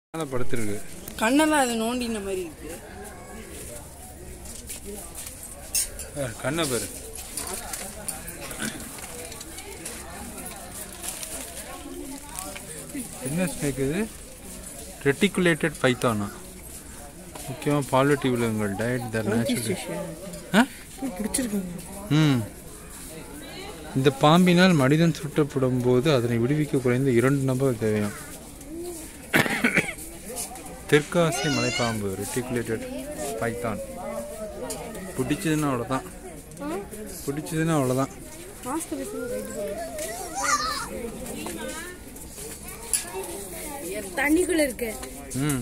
மேலே படுத்துருக்கு கண்ணெல்லாம் அது நோண்டின மாதிரி இருக்கு ஆ, கண்ணை பாரு என்ன ஸ்னேக் இது ரெட்டிகுலேட்டட் பைத்தானா முக்கியமாக பாலிட்டி விலங்குகள் டயட் த நேச்சுரல் ஆ பிடிச்சிருக்குங்க ம் இந்த பாம்பினால் மனிதன் சுட்டப்படும் போது அதனை விடுவிக்க குறைந்த இரண்டு நபர் தேவையாம் தெற்காசிய மலைப்பாம்பு ரெட்டிகுலேட்டட் பைத்தான் பிடிச்சதுன்னா அவ்வளோதான் பிடிச்சதுன்னா அவ்வளோதான் தண்ணிக்குள்ள இருக்கு ம்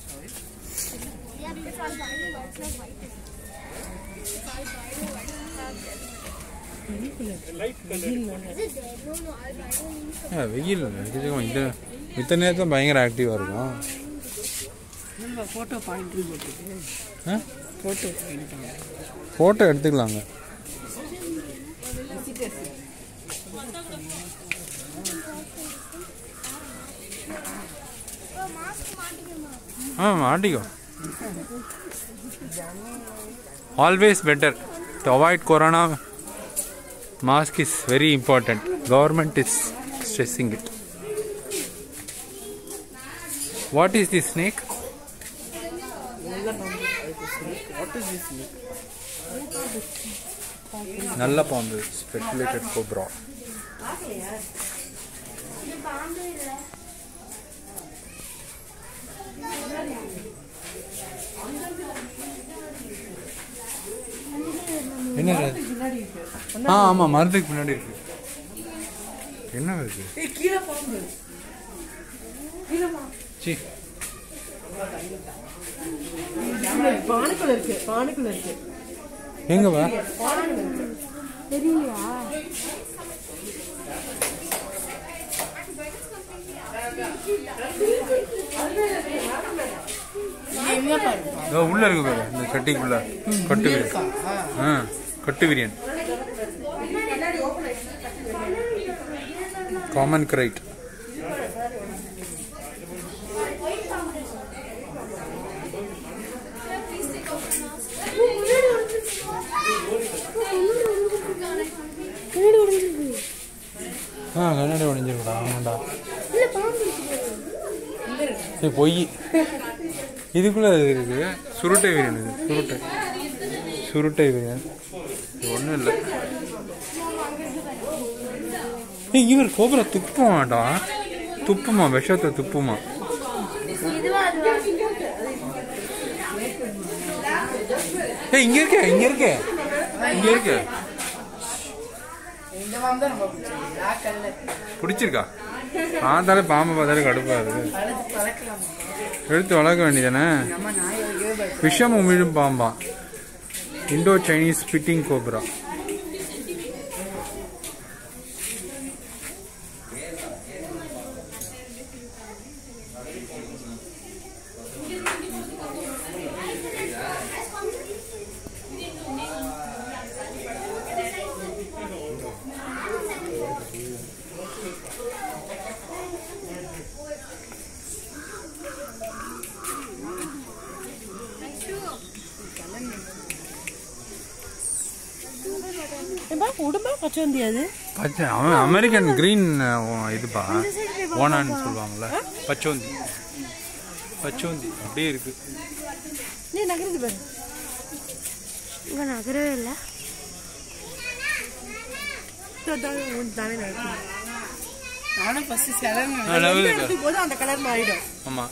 ஆ, வெயில் நிஜமா இந்த மித்த நேரத்தில் பயங்கர ஆக்டிவாக இருக்கும் நம்ம ஃபோட்டோ பாயிண்ட் போட்டுட்டு ஆ ஃபோட்டோ பாயிண்ட் ஃபோட்டோ எடுத்துக்கலாங்க ஆ மாட்டிக்கோ always better to avoid corona mask is very important government is stressing it what is the snake நல்ல பாம்பு ஸ்பெக்குலேட்டட் கோப்ரா என்ன அது? ஆ ஆமா மரத்துக்கு பின்னாடி இருக்கு என்ன இருக்கு ஏய் கீழே பாம்பு சி பானைக்குள்ள இருக்கு பானைக்குள்ள இருக்கு எங்க வா தெரியலையா இது எங்க பாருப்பா இதோ உள்ள இருக்கு பாரு இந்த சட்டிக்குள்ள கட்டு விரியன் ஆ கட்டு விரியன் காமன் கிரைட் கண்ணாடி உடைஞ்சிருக்கு ஆ கண்ணாடி உடஞ்சிருக்கடா ஆமாண்டா இல்ல பாம்பு இருக்கு சரி பொய் இதுக்குள்ள இது இருக்கு சுருட்டை விரியன் இது சுருட்டை சுருட்டை விரியன் ஒன்றும் இல்லை ஏய் இவர் கோபுர துப்ப வேண்டாம் துப்புமா விஷத்தை துப்புமா ஏய் இங்க இருக்க இங்க இருக்க இங்க இருக்க இந்த பாம்பு தான் ரொம்ப பிடிச்சது பிளாக் கலர் பிடிச்சிருக்கா பார்த்தாலே பாம்பை பார்த்தாலே கடுப்பா இருக்கு வளர்த்து வளர்க்கலாமா எடுத்து வளர்க்க வேண்டியதானே நம்ம நாய் வைக்கவே பயப்படும் விஷம் உமிழும் பாம்பா இண்டோ சைனீஸ் ஸ்பிட்டிங் கோப்ரா ஏன்பா உடும்பா பச்சை அது பச்சை அவன் அமெரிக்கன் கிரீன் இதுப்பா ஓனான்னு சொல்லுவாங்கல்ல பச்சோந்தி பச்சோந்தி அப்படியே இருக்கு நீ நகருது பாரு இங்க நகரவே இல்ல தானே நடக்கும் நானும் ஃபர்ஸ்ட் சிலர் ஆ, நகருது பாரு. போது அந்த கலர் மாறிடும் ஆமா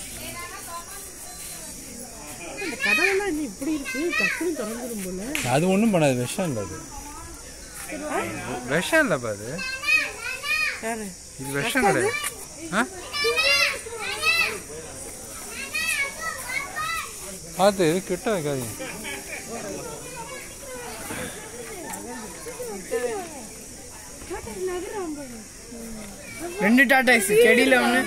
இந்த கதவெல்லாம் என்ன இப்படி இருக்கு டக்குன்னு திறந்துடும் போல அது ஒன்றும் பண்ணாது விஷம் இல்லை அது விஷம் இல்லைப்பா அது யாரு இது விஷம் கிடையாது ஆ பார்த்து கிட்ட வைக்காதீங்க ரெண்டு டாடாக்ஸ் செடியில ஒண்ணு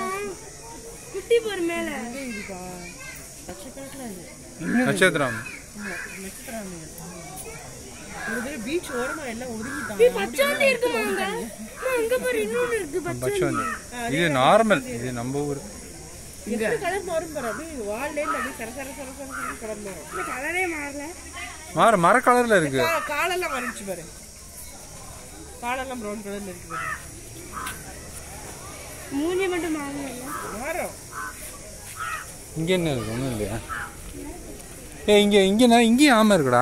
குட்டி போற மேல நட்சத்திரம் நட்சத்திரம் ஒரு பீச் ஓரமா எல்லாம் பச்சோந்தி ஒதுங்கிட்டாங்க இருக்குமா அங்க அம்மா, அங்க பாரு இன்னொன்னு இருக்கு பச்சோந்தி பச்சோந்தி இது நார்மல் இது நம்ம ஊர் எப்படி கலர் மாறும் பாரு அப்படியே வால்ல இருந்து அப்படியே சர சர சர சர சர கலர் மாறும் இந்த கலரே மாறல மாற மர கலர்ல இருக்கு கா- காலெல்லாம் மாறிடுச்சு பாரு காலெல்லாம் ப்ரௌன் கலர்ல இருக்கு பாரு மூஞ்சி மட்டும் மாறல மாறும் இங்க என்ன இருக்கு ஒன்றும் இல்லையா ஏ இங்க இங்க நான் இங்கேயும் ஆமை இருக்குடா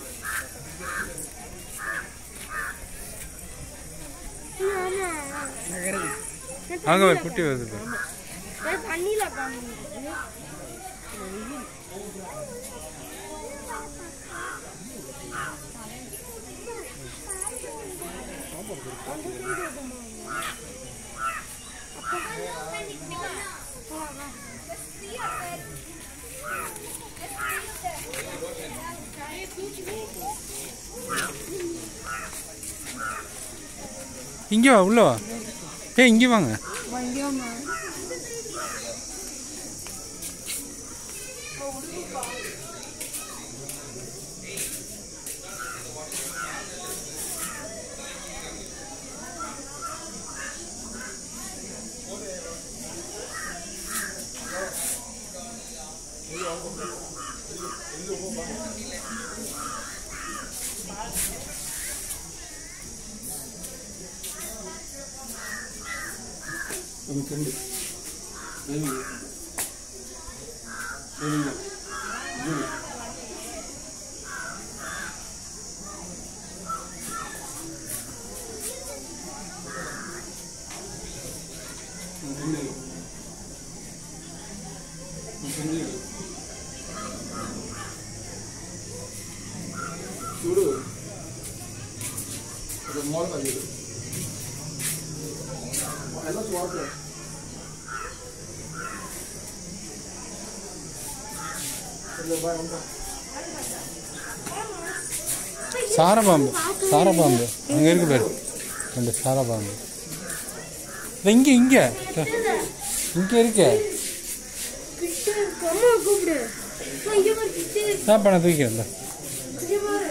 ஆமா நகருது அங்க ஒரு குட்டி வருது பாரு. அது தண்ணியில உட்காந்து இங்க வா உள்ள வா ஏ இங்க வாங்க வங்கியம்மா చూడు ఇది మోడల్ అది ఎలా చూడదు బాయ్ ఉంటా சாரபாம்பு சாரபாம்பு அங்க இருக்கு பேர் ரெண்டு சாரபாம்பு இது இங்க இங்க இங்க இருக்கு கிட்ட இருக்கு அம்மா கூப்பிடு அம்மா, இங்க பாரு கிட்ட இருக்கு. சாப்பாடு தூக்கிறேன்ல இங்க பாரு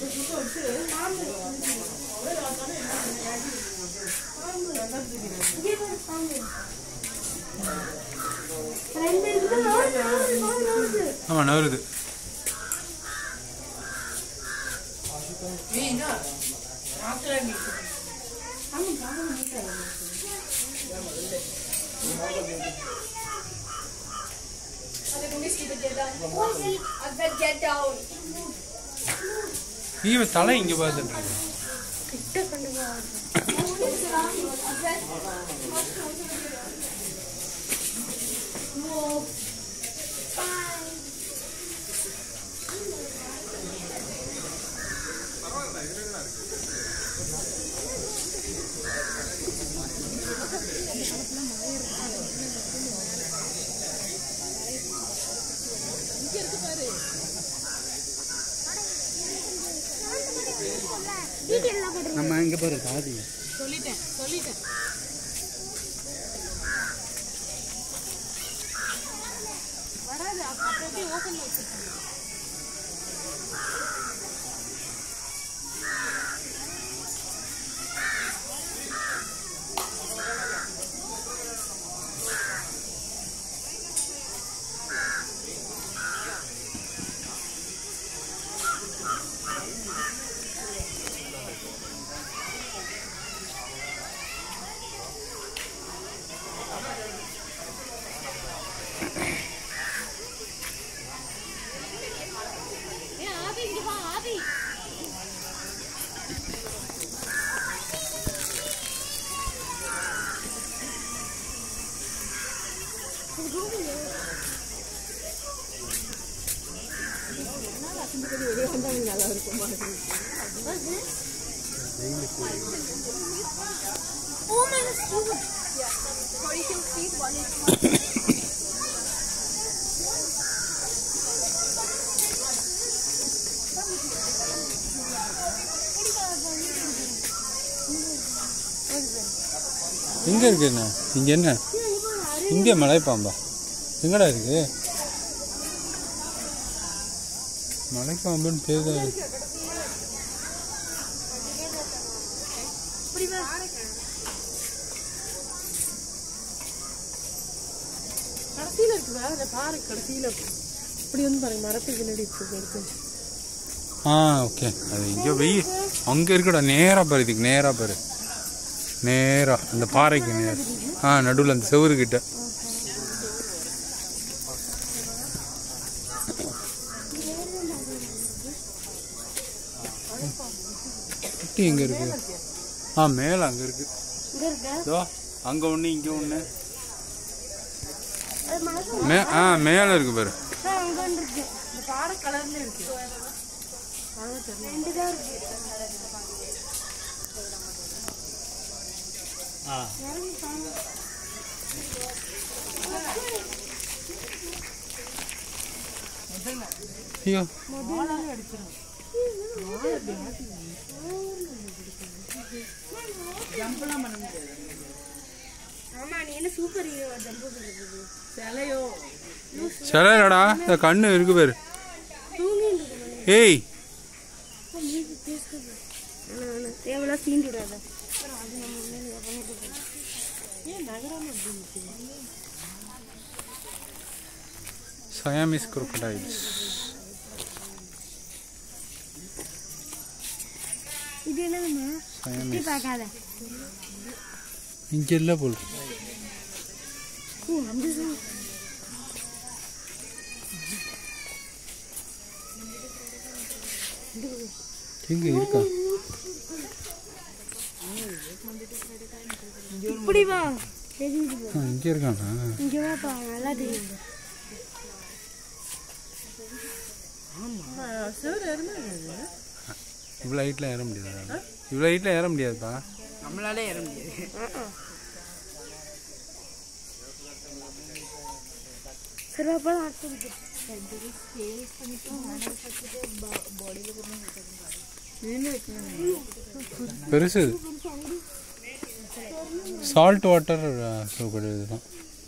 இங்க பாரு பாம்பு. ரெண்டு இருக்குது நாலு நாலு நாலு நாலு ஆமா நவருது மீனா ஆத்துல மீன் get down. இவன் தலை இங்க பார்த்துட்டு இருக்கு கிட்ட கொண்டு போ நம்ம இங்க பாரு சாதி சொல்லிட்டேன் சொல்லிட்டேன் வராது அப்புறம் எப்படி ஓப்பன்ல வச்சிருக்கேன் Oh my god. Or you can see one is எங்க இருக்கு என்ன இங்க என்ன இங்க மலைப்பாம்பா எங்கடா இருக்கு மலைப்பாம்புன்னு பேர் தான் இருக்கு. கடைசியில இருக்குதா அந்த பாறை கடைசியில இப்படி வந்து பாருங்க மரத்துக்கு பின்னாடி இருக்கு இருக்கு ஆ ஓகே அது இங்கே வெயில் அங்கே இருக்குடா நேராக பாரு இதுக்கு நேராக பாரு நேராக அந்த பாறைக்கு நேர் ஆ நடுவில் அந்த செவுரு கிட்ட குட்டி எங்கே இருக்கு ஆ மேலே அங்கே இருக்கு இதோ அங்கே ஒன்று இங்கே ஒன்று மே ஆ மேலே இருக்கு பாரு இந்த பாறை கலர்ல இருக்கு ஐயோ ஆமா நீ என்ன சூப்பர் ஹீரோ ஜம்பு பண்றது சிலையோ சிலடா இந்த கண்ணு இருக்கு பாரு ஏய் தேவையில்ல சீண்டு விடாத சயாமிஸ் crocodiles இது என்னதுமா சயாமிஸ் பார்க்காத இங்கே இல்லை போல் ஓ அந்த side. எங்கே இருக்கா இப்படி வா தெரியுது ஆ, இங்கே இருக்கானா இங்க வாப்பா நல்லா தெரியுது சிவர் இருந்தாங்க இவ்வளோ ஹைட்டில் ஏற முடியாதா இவ்வளோ ஹைட்டில் ஏற முடியாதுப்பா நம்மளாலே ஏற முடியாது சரி அப்பா அடுத்து பெருசு இது சால்ட் வாட்டர் crocodile இதுதான்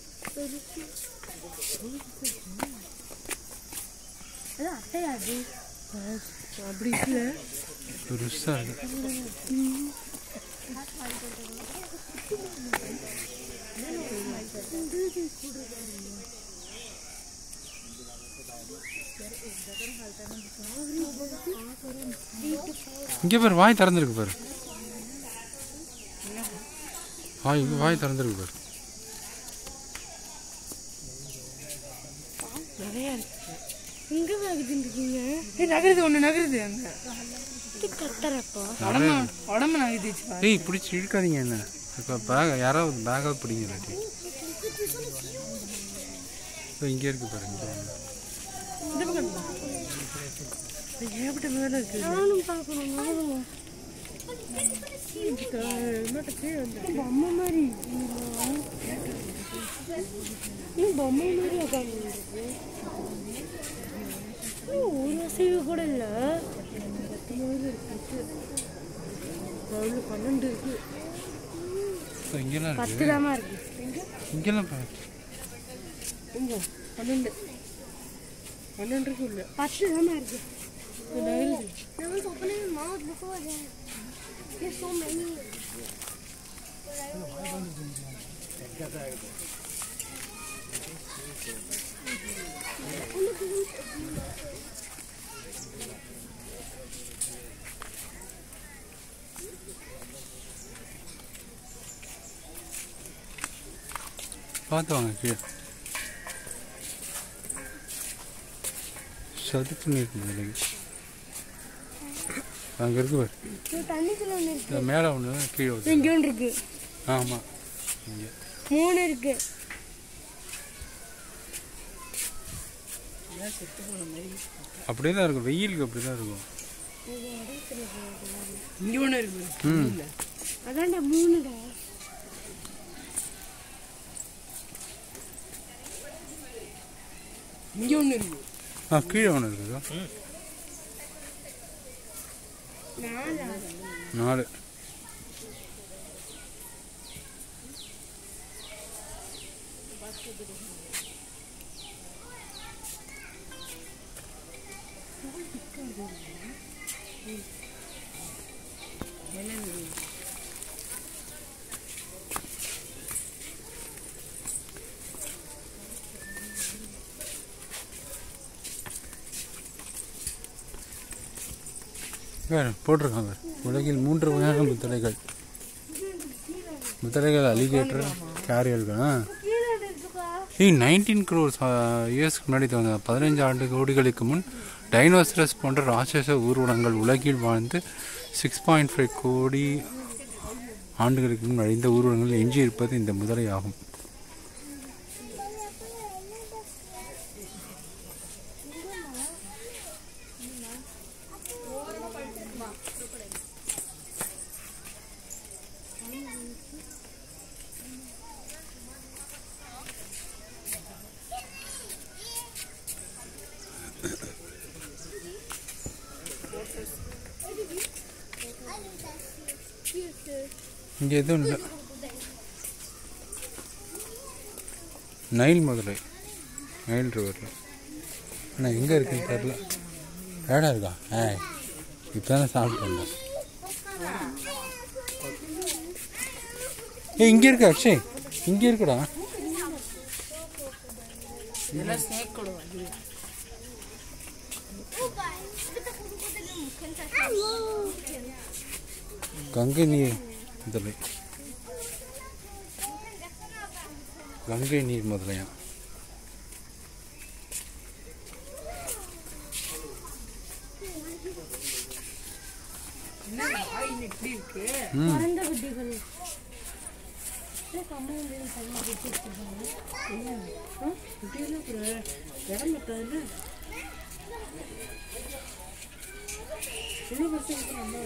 அது அட்டையாது அப்படி இல்ல பெருசாக இருக்கு இங்கே பாரு வாய் திறந்துருக்கு பாரு வாய் வாய் திறந்துருக்கு பாரு இங்க வாங்கிட்டு இருக்கீங்க ஏய் நகருது ஒண்ணு நகருது அங்க கத்துறப்போ உடம்பு உடம்பு நகர்ந்துச்சு பாரு. ஏய் பிடிச்சி இழுக்காதீங்க என்ன இப்போ பேக் யாராவது பேக்காவது பிடிங்க இல்லாட்டி இதோ இங்கே இருக்கு பாரு இங்கே ஒண்ணு. இந்த பக்கம் வா. இது ஏகப்பட்ட மேல இருக்கு நானும் பார்க்கணும் நானும் என்னோட கீழே வந்து பொம்மை மாதிரி இன்னும் பொம்மை மாதிரி உட்காந்து ஒரு அசைவு கூட இல்ல அவ்வளவு பன்னெண்டு இருக்கு இதோ இங்கெல்லாம் இருக்கு பத்து தாமா இருக்கு இங்கெல்லாம் பாரு இங்க பன்னெண்டு பன்னெண்டு இருக்கு இல்ல பத்து தாமா இருக்கு இது நகருது I was opening my mouth before that. There's so many. பார்த்து வாங்க கீழே சதுப்பு நீர் நிலைக்கு அங்கே இருக்கு பாரு இது தண்ணிக்குள்ள ஒன்று இருக்கு இந்த மேலே ஒன்று கீழே ஒன்று இங்கே ஒன்று இருக்கு ஆமாம் இங்கே மூணு இருக்கு அப்படியே தான் இருக்கும் வெயிலுக்கு அப்படி தான் இருக்கும் இங்க ஒண்ணு இருக்கு பாரு. ம் இல்ல அதான்டா மூணுடா இங்க ஒண்ணு இருக்கு ஆ கீழே ஒன்று இருக்குதா நாலா நாலு வேறு போட்டிருக்காங்க உலகில் மூன்று வகையான முத்தலைகள் முத்தலைகள் அலிகேட்டர் கேரியர்கள் ஆ ஏய் நைன்டீன் க்ரோர்ஸ் இயர்ஸ்க்கு முன்னாடி தோணுது பதினைஞ்சு ஆண்டு கோடிகளுக்கு முன் டைனோசரஸ் போன்ற ராட்சச ஊர்வலங்கள் உலகில் வாழ்ந்து சிக்ஸ் பாயிண்ட் ஃபைவ் கோடி ஆண்டுகளுக்கு முன் அழிந்த ஊர்வலங்கள் எஞ்சி இருப்பது இந்த முதலை ஆகும் இங்கே எதுவும் இல்லை நைல் முதலை நைல் ரிவரில் ஆனால் எங்கே இருக்குன்னு தெரில ஏடா இருக்கா ஏய் இப்போ தானே சாப்பிட்டு வந்தேன் ஏய் இங்கே இருக்கு அக்ஷய் இங்கே இருக்குடா இதெல்லாம் ஸ்னேக் கூட வந்து கங்கை நீர் முதலை கங்கை நீர் முதலையா என்ன வாய் இப்படி இருக்கு ம் பறந்த குட்டிகள் இப்படி எல்லாம் ஒரு இடம் பத்தாதுல்ல இவ்வளோ பெருசு இருக்கு நம்ம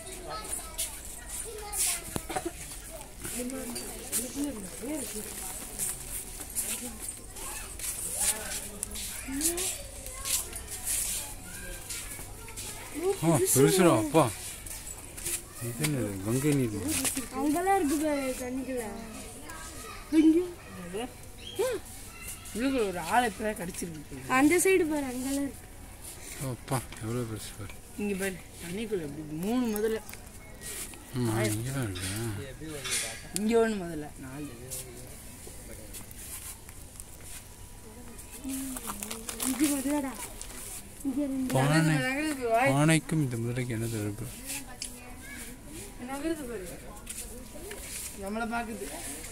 ஆ பெருசுடா அப்பா இது என்னது கங்கை நீர் முதலை. அங்கெல்லாம் இருக்கு பாரு தண்ணிக்குள்ள இவங்க ஒரு ஆளை இப்போ கடிச்சிருக்கு அந்த சைடு பாரு அங்கெல்லாம் இருக்கு அப்பா எவ்வளோ பெருசு பாரு இங்க பாரு தண்ணிக்குள்ள எப்படி மூணு முதல்ல ம் இங்கே தான் இருக்கு இங்க ஒன்று முதல்ல நாலு இது முதலடா இங்க ரெண்டு பானை நகருது வாய் பானைக்கும் இந்த முதலைக்கு என்ன தொடர்பு நகருது பாரு நம்மளை பார்க்குது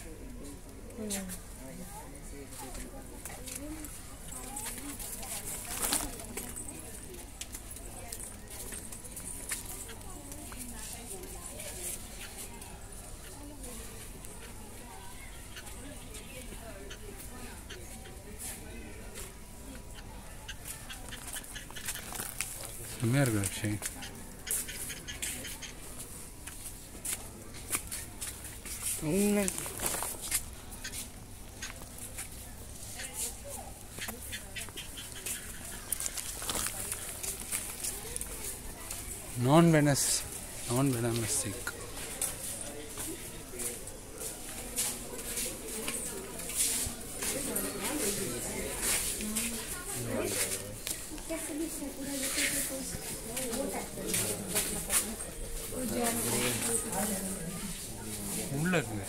செம்மையாக இருக்கு அக்ஷய் உண்மை நான் வெனஸ் நான் வெனமஸ் சிக் உள்ள இருக்கு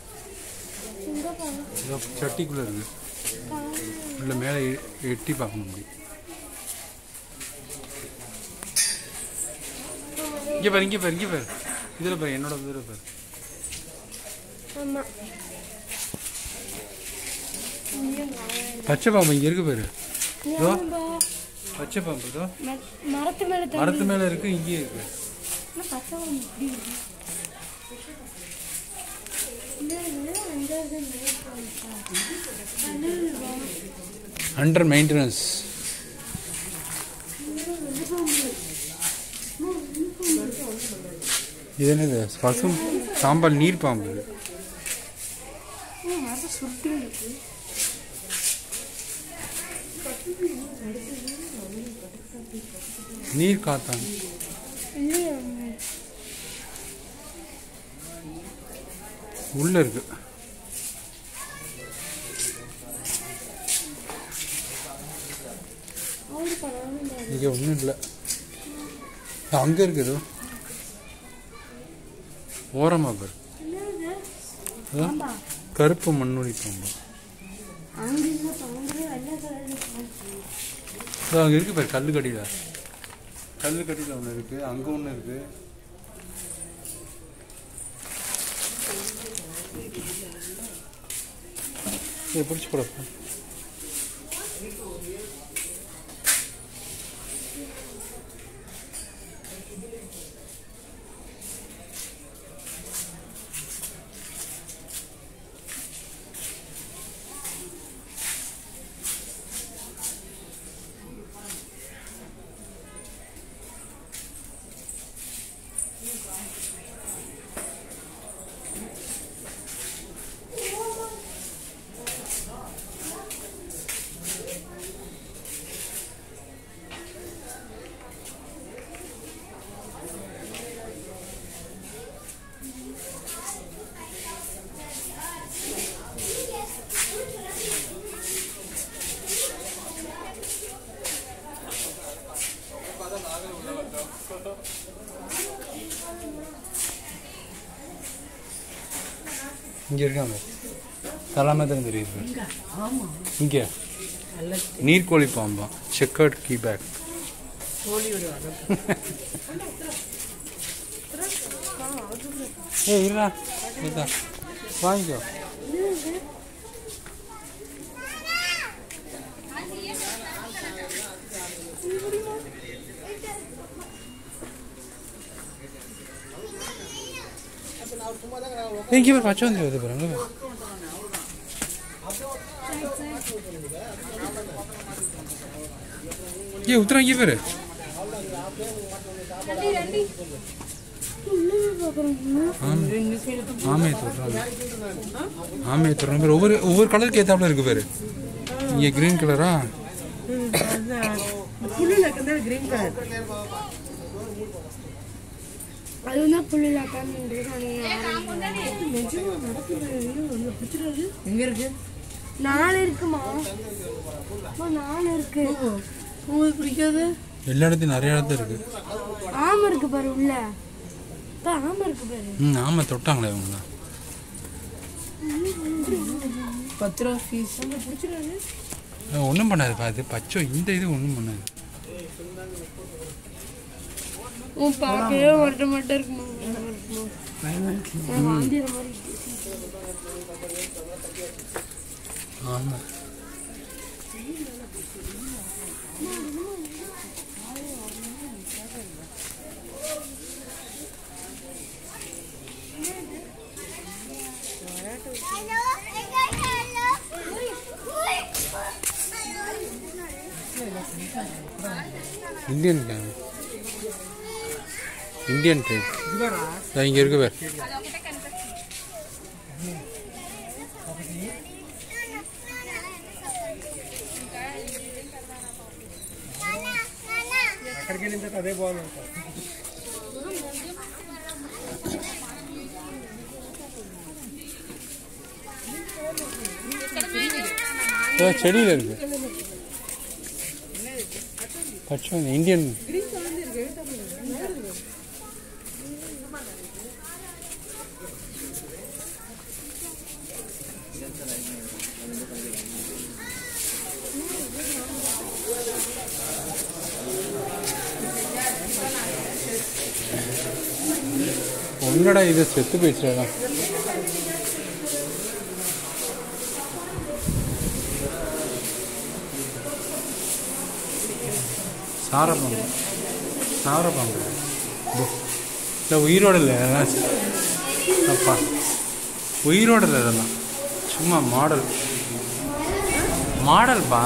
இதோ சட்டிக்குள்ள இருக்கு உள்ள மேலே எ- எட்டி பார்க்க முடியும் இங்கே பாரு இங்கே பாரு இங்கே பாரு இதில் பாரு என்னோட இதில் பாரு ஆமா பச்சை பாம்பு இங்கே இருக்கு பாரு இதோ நம்ம பச்சை பாம்பு இதோ ம- மரத்து மேல தண்ணி மரத்து மேலே இருக்கு இங்கேயே இருக்கு ஆனா பச்சை பாம்பு இப்படி இருக்கு இந்த இது, அந்த இது மேல போகுதுப்பா. கடல் வா. அண்டர் மெயின்டெனன்ஸ் இது என்னது பசும் சாம்பல் நீர் பாம்பு இது. ஓ, மரத்தை சுருட்டி இருக்கு நீர் காத்தான் இல்லையா உள்ள இருக்கு அவரு பண்ணாம இங்கே ஒன்றும் இல்லை அங்கே இருக்குது ஓரமாக பாரு அதான் கருப்பு மண்ணுளி பாம்பு இதோ அங்கே இருக்கு பாரு கல்லு கடியில் கல்லு கடியில் ஒன்று இருக்கு அங்கே ஒன்று இருக்கு இதை பிடிச்சி போடப்பா இங்கே இருக்காங்க தலைமைதான் தெரியுது இங்கே நீர்க்கோழி பாம்பா செக்கர்ட் கீ பேக் ஏய் இருடா இதா வாங்கிக்கோ ஏய், இங்கே பாரு பச்சை வந்து வருது பாரு அங்கே பாரு. ஏய் உத்தரம் இங்கே பாரு ஆமை ஆமையை தொடுறாங்க ஆமையை தொடுறாங்க பாரு ஒவ்வொரு ஒவ்வொரு கலருக்கு ஏத்தாப்புல இருக்கு பாரு இங்கே கிரீன் கலரா புல்லுல இருக்கிறது கிரீன் கலர் அதுதான் புள்ளில உட்காந்து எங்க இருக்கு நாலு இருக்குமா அம்மா, நாலு இருக்கு உங்களுக்கு பிடிக்காது எல்லா இடத்துலையும் நிறைய இடத்துல இருக்கு ஆமை இருக்கு பாரு உள்ள அப்பா, ஆமை இருக்கு பாரு ம் ஆமை தொட்டாங்களே இவங்க பத்து ரூபா ஃபீஸ் ஒன்றும் பண்ணாது அது பச்சை இந்த இது ஒன்றும் பண்ணாது உன் பார்க்கவே வரட்ட மட்டும் இருக்குமா நான் வாந்திர மாதிரி இருக்கு. ஆமாம் இந்தியன் கேம் இந்தியன் டைப் இங்கே இருக்கு பேர் இதோ செடியில் இருக்கு பச்சை வந்து இந்தியன் ஒன்னடா இது செத்து போயிடுச்சுடா சாரப்பாம்பு சாரப்பாம்பு இல்லை உயிரோட இல்லை அதெல்லாம் அப்பா உயிரோட இல்லை இதெல்லாம் சும்மா மாடல் மாடல்ப்பா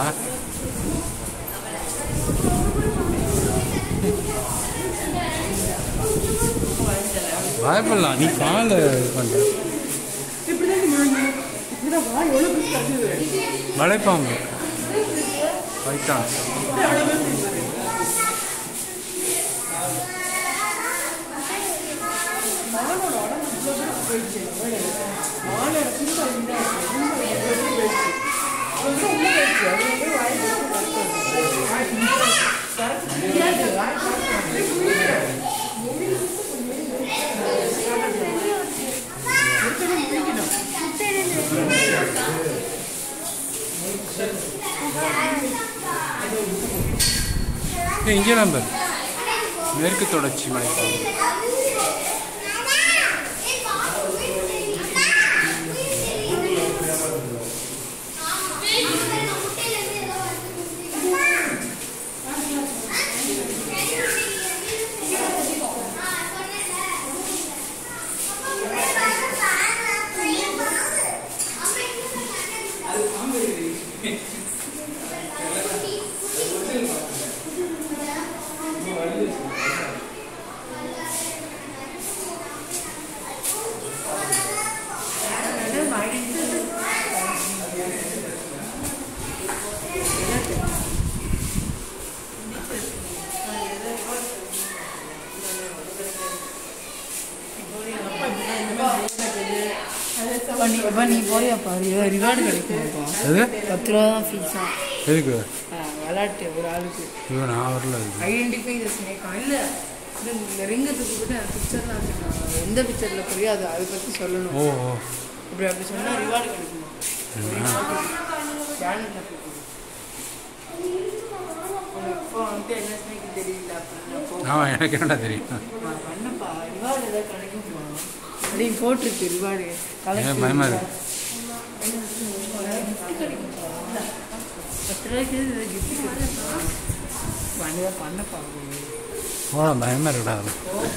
பயப்படலாம் நீ காலை இது பண்ணுற மலைப்பாம்பு பைத்தான் ஏய் இங்கே நம்பர் மேற்கு தொடர்ச்சி மலைப்பாலம் இப்போ நீ இப்போ நீ போறியாப்பா ரிவார்டு கிடைக்குமாப்பா எது பத்து ரூபா தான் ஃபீஸா எதுக்கு விளாட்டு ஒரு ஆளுக்கு ஐயோ நான் வரல அதுக்கு ஐடென்டிஃபை த ஸ்னேக் இல்லை இது இந்த ரிங்கை தூக்கிட்டு பிக்சர்லாம் வச்சுருக்காங்க எந்த பிக்சரில் போறியோ அது அதை பற்றி சொல்லணும் ஓ ஓ இப்படி அப்படி சொன்னால் ரிவார்டு கிடைக்குமா பேனரில் இப்போ வந்துட்டு என்ன ஸ்னேக் தெரியல அப்படின்னு ஆமாம் எனக்கு என்னடா தெரியும் நான் பண்ணப்பா ரிவார்டு ஏதாவது கிடைக்குமா அப்படின்னு போட்டிருக்கு ரிவார்டு ஏன் பயமா இருக்கு பத்து ரூபாய்க்கு கிஃப்ட் பண்ணதான் பண்ணப்பா அவ்வளோ பயமாக இருக்குடா அது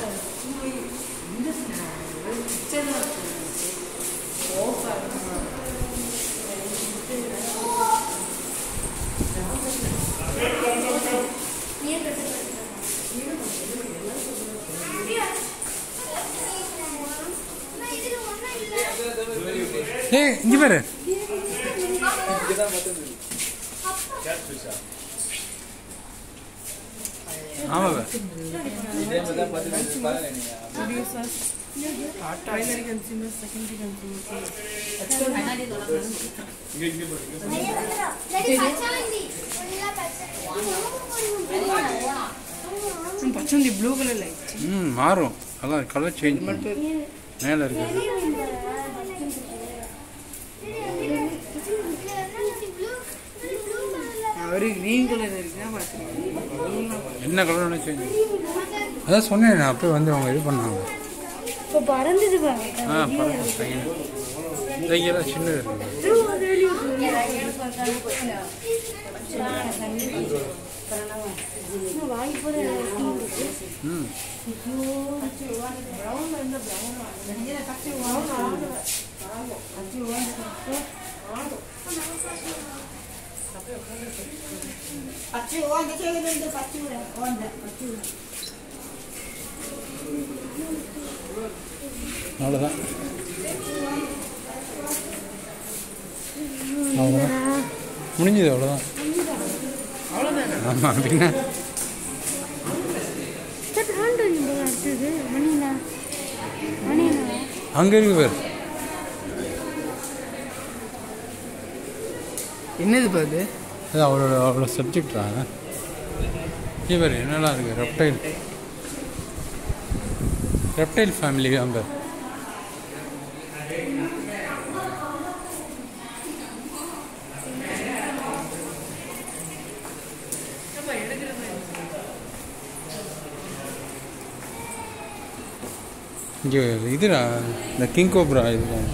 ஏய் இங்கே பாரு ஆமாம் primary consumer, secondary consumer. பச்சந்தி ப்ளூ கலர்ல ம் மாறும் அதான் கலர் சேஞ்ச் மேலே இருக்குது அவரு கிரீன் கலர் இருக்குன்னா பார்த்துருக்கேன் என்ன கலர் வேணால் சேஞ்ச் அதான் சொன்னேன் நான் அப்போ வந்து அவங்க இது பண்ணாங்க இப்போ பறந்துட்டு பாருங்க ஆ பரவாயில்ல பையன் கையெல்லாம் சின்னது இருக்குது வாங்கி போது ம் அவ்வளோதான் அவ்வளோதான் முடிஞ்சது அவ்வளோதான் ஆமாம் பின்ன ஆண்டு அடுத்தது மணினா மணினா அங்கே இருக்கு பேர் என்னது பாது அது அவளோட அவ்வளோ சப்ஜெக்டா இவர் என்னெல்லாம் இருக்குது ரெப்டைல் ரெப்டைல் ஃபேமிலி அங்கே இங்கே இதுடா இந்த கிங் கோப்ரா இதுதான்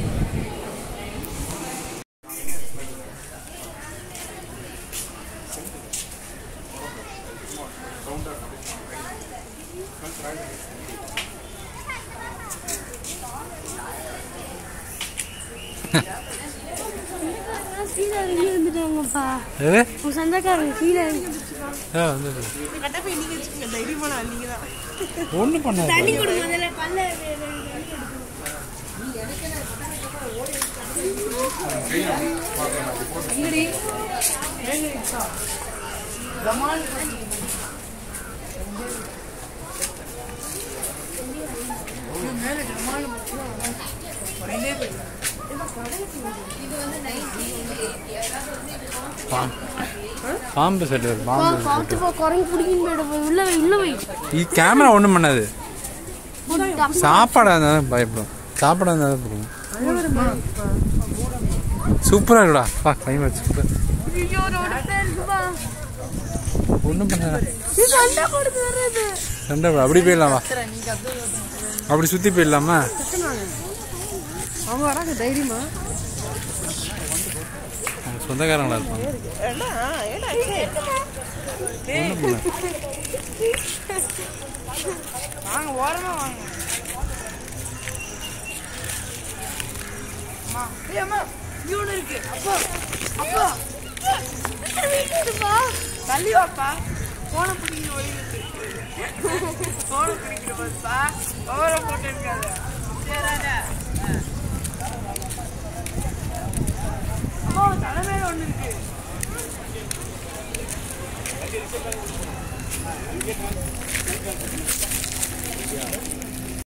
கீழே வெளியே வந்துட்டாங்கப்பா எது உங்க சொந்தக்காரங்க கீழே ஆ வந்தது கட்ட போய் நீங்க வச்சுக்கோங்க தைரியமான ஆள் நீங்க தான் ஒன்றும் பண்ணாது தண்ணி கொடு முதல்ல பல்ல பாம்பு பாம்பு செட்டு பாம்பு பார்த்து போ குரங்கு பிடிக்கின்னு போயிடும் உள்ள வை உள்ள வை இது கேமரா ஒன்றும் பண்ணாது சாப்பாடாக இருந்தால் தான் பயப்படும் சாப்பாடாக இருந்தால் தான் போடுவோம் சூப்பராக இருக்குடா பா கிளைமேட் சூப்பர் ஐயோ ரோடு இருக்குப்பா ஒன்றும் பண்ணல சண்டை போடுது வர்றது சண்டை போடு. அப்படி போயிடலாம் வா அப்படி சுற்றி போயிடலாமா திட்டுனாங்க அவங்க வராங்க தைரியமா அவங்க சொந்தக்காரங்களா இருப்பாங்க ஏடா ஏடா ஒன்றும் பண்ணல வாங்க ஓரமா வாங்க அம்மா ஏய் அம்மா இங்க ஒண்ணு இருக்கு அப்பா அப்பா வீட்டுப்பா தள்ளி வாப்பா போன பிடிக்கிற வழி போன பிடிக்கிற பாப்பா ஓவர போட்டு இருக்காத